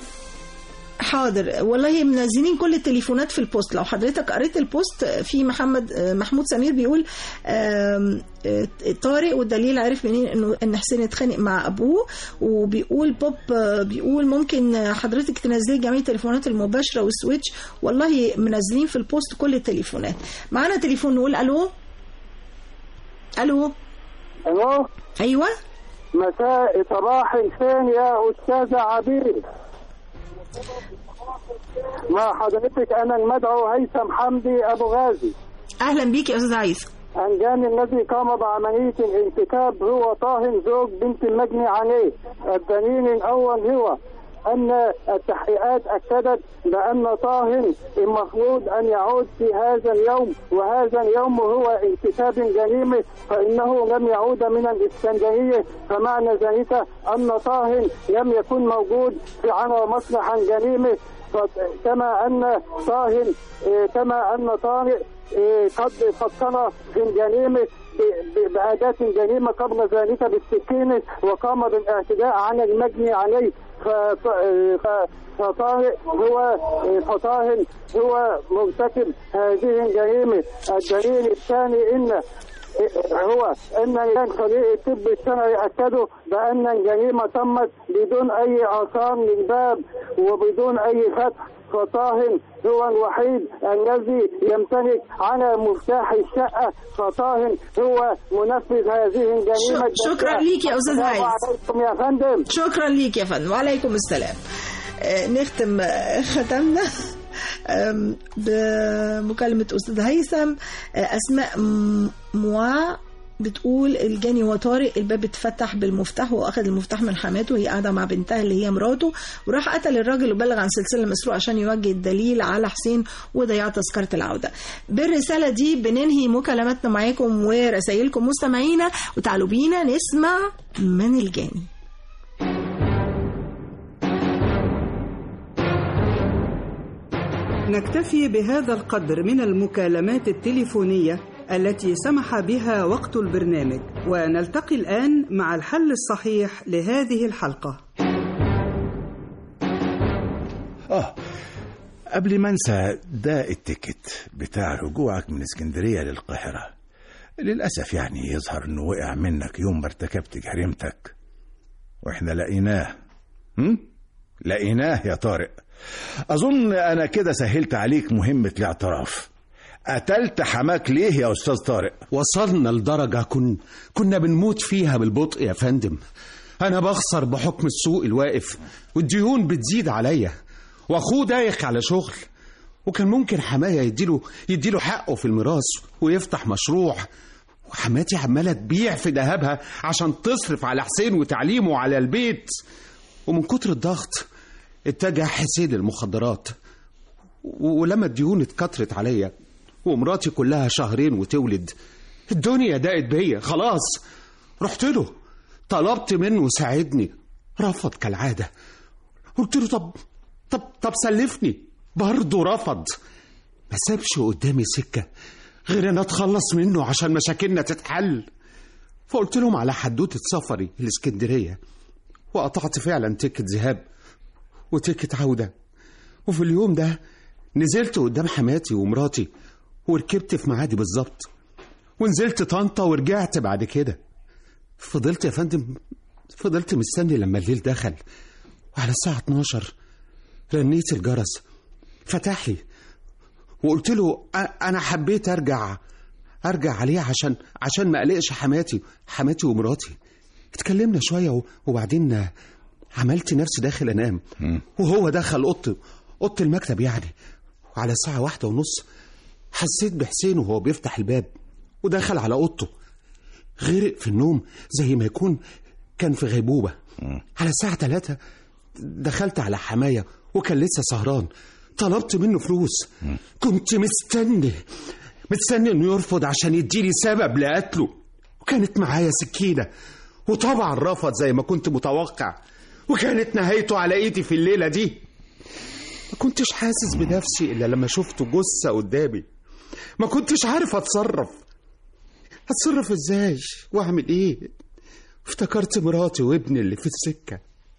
حاضر والله منزلين كل التليفونات في البوست لو حضرتك قريت البوست في محمد محمود سمير بيقول آم، آه، طارق والدليل عرف منين انه ان حسين اتخانق مع ابوه وبيقول بوب آه، بيقول ممكن حضرتك تنزلي جميع التليفونات المباشره والسويتش والله منزلين في البوست كل التليفونات معانا تليفون نقول الو الو الو ايوه مساء صباح الخير يا استاذه عبير مع حضرتك انا المدعو هيثم حمدي ابو غازي اهلا بيك يا استاذ عيسى الجاني الذي قام بعملية الانتكاب هو طاهن زوج بنت المجني عليه الدليل الأول هو أن التحقيقات أكدت بأن طاهن المفروض أن يعود في هذا اليوم وهذا اليوم هو انتكاب جريمة فإنه لم يعود من الإسكندرية فمعنى ذلك أن طاهن لم يكن موجود في على مسرح الجريمة ف- كما أن طاهن آه، كما أن طارق آه، قد فكر في الجريمة ب- ب- بأداة الجريمة قبل ذلك بالسكين وقام بالاعتداء على المجني عليه ف- ف- ف- فطارق هو فطاهن هو مرتكب هذه الجريمة الدليل الثاني إن هو ان كان فريق الطب الشرعي اكدوا بان الجريمه تمت بدون اي اثار للباب وبدون اي فتح فطاهن هو الوحيد الذي يمتلك على مفتاح الشقه فطاهن هو منفذ هذه الجريمه ش- شكرا ليك يا استاذ السلام عايز عليكم يا فندم شكرا ليك يا فندم وعليكم السلام آه، نختم آه، ختمنا آم، بمكالمة أستاذ هيثم آه، أسماء م- موا بتقول الجاني هو طارق الباب اتفتح بالمفتاح واخد المفتاح من حماته وهي قاعده مع بنتها اللي هي مراته وراح قتل الراجل وبلغ عن سلسله مسروقه عشان يوجه الدليل على حسين وضياع تذكره العوده. بالرساله دي بننهي مكالماتنا معاكم ورسائلكم مستمعينا وتعالوا بينا نسمع من الجاني. نكتفي بهذا القدر من المكالمات التليفونية التي سمح بها وقت البرنامج ونلتقي الآن مع الحل الصحيح لهذه الحلقة اه قبل ما انسى ده التيكت بتاع رجوعك من اسكندريه للقاهره للأسف يعني يظهر إنه وقع منك يوم ما ارتكبت جريمتك وإحنا لقيناه هم؟ لقيناه يا طارق أظن أنا كده سهلت عليك مهمة الاعتراف قتلت حماك ليه يا أستاذ طارق وصلنا لدرجة كن كنا بنموت فيها بالبطء يا فندم أنا بخسر بحكم السوق الواقف والديون بتزيد عليا وأخوه دايخ على شغل وكان ممكن حماية يديله يديله حقه في الميراث ويفتح مشروع وحماتي عمالة تبيع في ذهبها عشان تصرف على حسين وتعليمه وعلى البيت ومن كتر الضغط اتجه حسين للمخدرات و- ولما الديون اتكترت عليا ومراتي كلها شهرين وتولد الدنيا ضاقت بيا خلاص رحت له طلبت منه ساعدني رفض كالعادة قلت له طب طب طب سلفني برضه رفض ما سابش قدامي سكة غير ان اتخلص منه عشان مشاكلنا تتحل فقلت لهم على حدوتة سفري الاسكندرية وقطعت فعلا تيكت ذهاب وتيكت عودة وفي اليوم ده نزلت قدام حماتي ومراتي وركبت في معادي بالظبط ونزلت طنطا ورجعت بعد كده فضلت يا فندم فضلت مستني لما الليل دخل وعلى الساعة 12 رنيت الجرس فتح لي وقلت له أ- أنا حبيت أرجع أرجع عليه عشان عشان ما أقلقش حماتي حماتي ومراتي اتكلمنا شوية و- وبعدين عملت نفسي داخل أنام وهو دخل أوضة أوضة المكتب يعني وعلى الساعة واحدة ونص حسيت بحسين وهو بيفتح الباب ودخل على أوضته غرق في النوم زي ما يكون كان في غيبوبة على الساعة ثلاثة دخلت على حماية وكان لسه سهران طلبت منه فلوس كنت مستني مستني انه يرفض عشان يديني سبب لقتله وكانت معايا سكينة وطبعا رفض زي ما كنت متوقع وكانت نهايته على ايدي في الليلة دي ما كنتش حاسس بنفسي الا لما شفته جثة قدامي ما كنتش عارف اتصرف اتصرف ازاي واعمل ايه افتكرت مراتي وابني اللي في السكة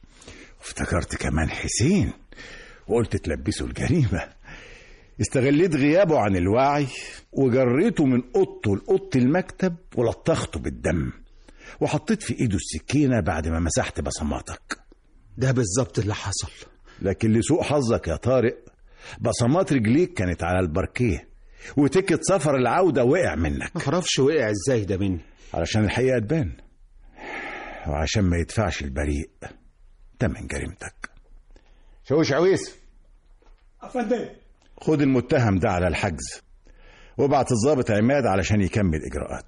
افتكرت كمان حسين وقلت تلبسه الجريمة استغليت غيابه عن الوعي وجريته من اوضته لاوضه المكتب ولطخته بالدم وحطيت في ايده السكينة بعد ما مسحت بصماتك ده بالظبط اللي حصل لكن لسوء حظك يا طارق بصمات رجليك كانت على الباركيه وتيكت سفر العودة وقع منك معرفش وقع ازاي ده مني علشان الحقيقة تبان وعشان ما يدفعش البريء تمن جريمتك شوش عويس أفندم خد المتهم ده على الحجز وابعت الضابط عماد علشان يكمل إجراءات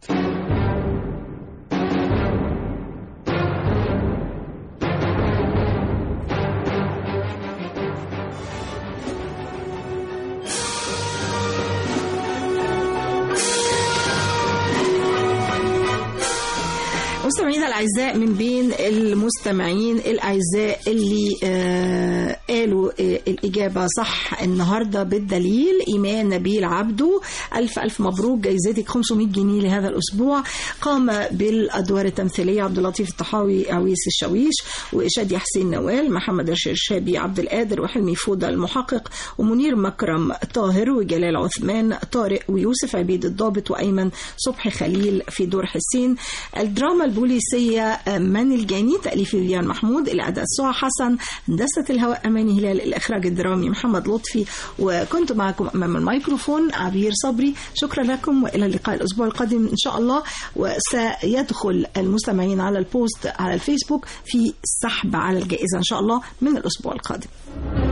مستمعينا الاعزاء من بين المستمعين الاعزاء اللي آه قالوا آه الاجابه صح النهارده بالدليل ايمان نبيل عبده الف الف مبروك جايزتك 500 جنيه لهذا الاسبوع قام بالادوار التمثيليه عبد اللطيف الطحاوي عويس الشاويش وشادي حسين نوال محمد الشرشابي عبد القادر وحلمي فوده المحقق ومنير مكرم طاهر وجلال عثمان طارق ويوسف عبيد الضابط وايمن صبحي خليل في دور حسين الدراما البوليسية من الجاني تأليف فيفيان محمود الأداء سوى حسن هندسة الهواء أماني هلال الإخراج الدرامي محمد لطفي وكنت معكم أمام الميكروفون عبير صبري شكرا لكم وإلى اللقاء الأسبوع القادم إن شاء الله وسيدخل المستمعين على البوست على الفيسبوك في سحب على الجائزة إن شاء الله من الأسبوع القادم